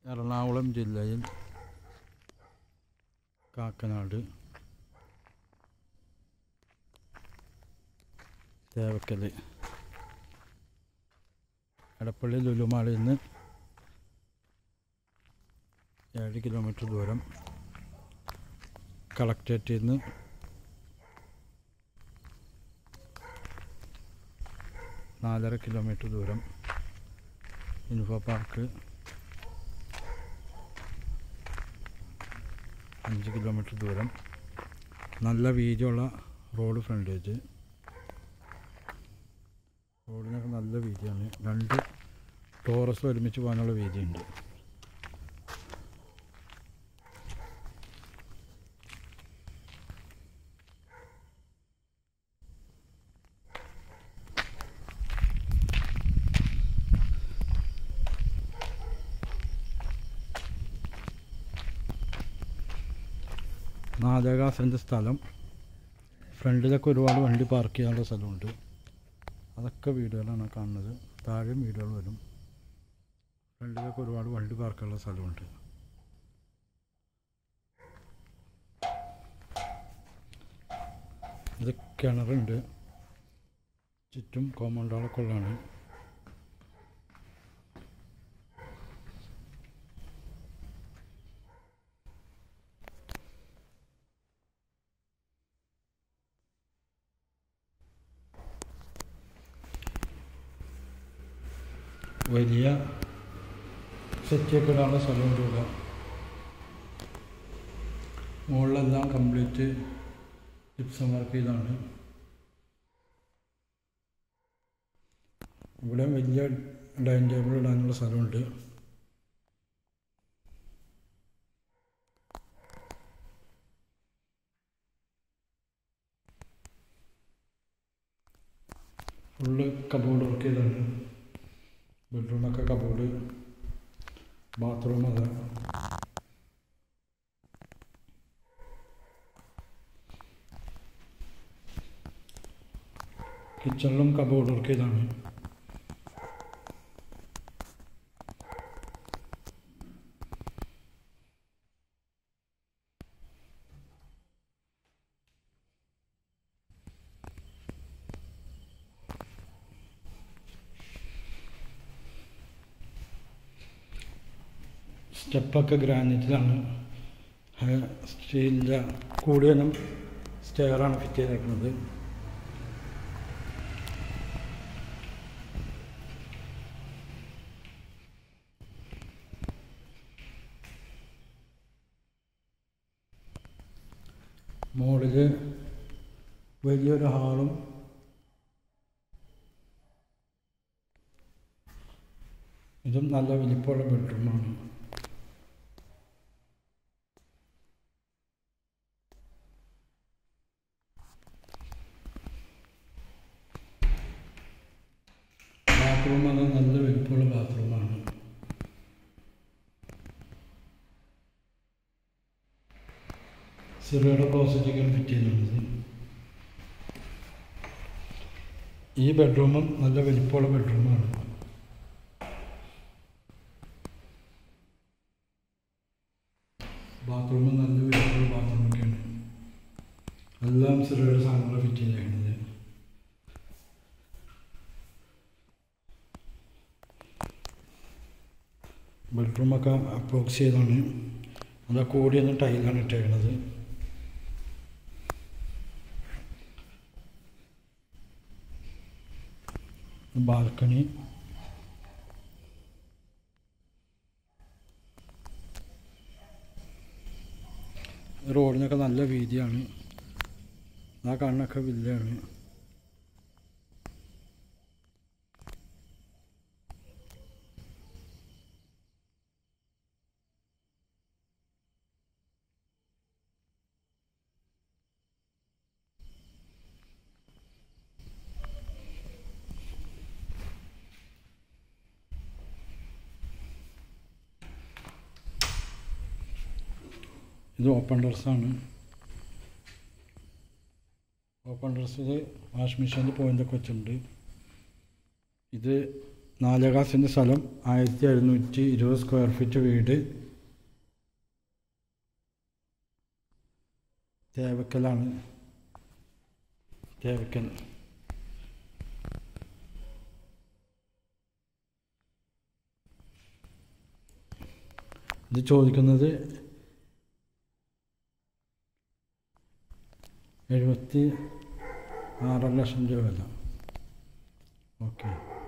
എറണാകുളം ജില്ലയിൽ കാക്കനാട് തേവക്കൽ എടപ്പള്ളി ലുലുമാളിൽ നിന്ന് ഏഴ് കിലോമീറ്റർ ദൂരം കളക്ടറേറ്റിൽ നിന്ന് നാലര കിലോമീറ്റർ ദൂരം ഇൻഫോ പാർക്ക് അഞ്ച് കിലോമീറ്റർ ദൂരം നല്ല വീതിയുള്ള റോഡ് ഫ്രണ്ടേജ് റോഡിനൊക്കെ നല്ല വീതിയാണ് രണ്ട് ടോറസ് ഒരുമിച്ച് പോകാനുള്ള വീതിയുണ്ട് നാലേകാ സെൻറ്റ് സ്ഥലം ഫ്രണ്ടിലൊക്കെ ഒരുപാട് വണ്ടി പാർക്ക് ചെയ്യാനുള്ള സ്ഥലമുണ്ട് അതൊക്കെ വീടുകളാണ് കാണുന്നത് താഴെയും വീടുകൾ വരും ഫ്രണ്ടിലൊക്കെ ഒരുപാട് വണ്ടി പാർക്കാനുള്ള സ്ഥലമുണ്ട് ഇത് കിണറുണ്ട് ചുറ്റും കോമ്പൗണ്ടുകളൊക്കെ ഉള്ളതാണ് വലിയ സെറ്റൊക്കെ ഇടാനുള്ള സ്ഥലമുണ്ട് ഇവിടെ മുകളിലെല്ലാം കംപ്ലീറ്റ് ജിപ്സം വർക്ക് ചെയ്താണ് ഇവിടെ വലിയ ഡൈനിങ് ടേബിൾ ഇടാനുള്ള സ്ഥലമുണ്ട് ഫുള്ള് കബോർഡ് വർക്ക് ചെയ്താണ് ബെഡ്റൂമൊക്കെ കബോർഡ് ബാത്റൂം അത് കിച്ചണിലും കബോർഡ് വർക്ക് ചെയ്താണ് സ്റ്റെപ്പൊക്കെ ഗ്രാനൈറ്റിലാണ് സ്റ്റീലിൻ്റെ കൂടുതലും സ്റ്റെയറാണ് ഫിറ്റ് ചെയ്തേക്കുന്നത് മുകളിൽ വലിയൊരു ഹാളും ഇതും നല്ല വലിപ്പമുള്ള ബെഡ്റൂമാണ് ബാത്റൂം അത് നല്ല വലിപ്പമുള്ള ബാത്റൂമാണ് സിറയുടെ ക്ലോസറ്റൊക്കെയാണ് ഫിറ്റ് ചെയ്തിട്ടുള്ളത് ഈ ബെഡ്റൂമും നല്ല വലിപ്പമുള്ള ബെഡ്റൂമാണ് ബാത്റൂമും നല്ല വലിപ്പമുള്ള ബാത്റൂമൊക്കെയാണ് എല്ലാം സിറയുടെ സാധനങ്ങൾ ഫിറ്റ് ചെയ്തേക്കുന്നത് ബെഡ്റൂമൊക്കെ അപ്രോക്സ് ചെയ്താണ് അത് കൂടിയൊന്നും ടൈലാണ് ഇട്ടേക്കുന്നത് ബാൽക്കണി റോഡിനൊക്കെ നല്ല വീതിയാണ് ആ കണ്ണൊക്കെ വില്ലാണ് ഇത് ഓപ്പൺ ഡ്രസ്സാണ് ഓപ്പൺ ഡ്രസ്സിൽ വാഷ് മെഷീനിൽ പോയിൻ്റൊക്കെ വെച്ചിട്ടുണ്ട് ഇത് നാലേകാൽ സെൻറ്റ് സ്ഥലം ആയിരത്തി എഴുന്നൂറ്റി ഇരുപത് സ്ക്വയർ ഫീറ്റ് വീട് തേവക്കലാണ് തേവക്കൽ ഇത് ചോദിക്കുന്നത് എഴുപത്തി ആറര ലക്ഷം രൂപ വില ഓക്കെ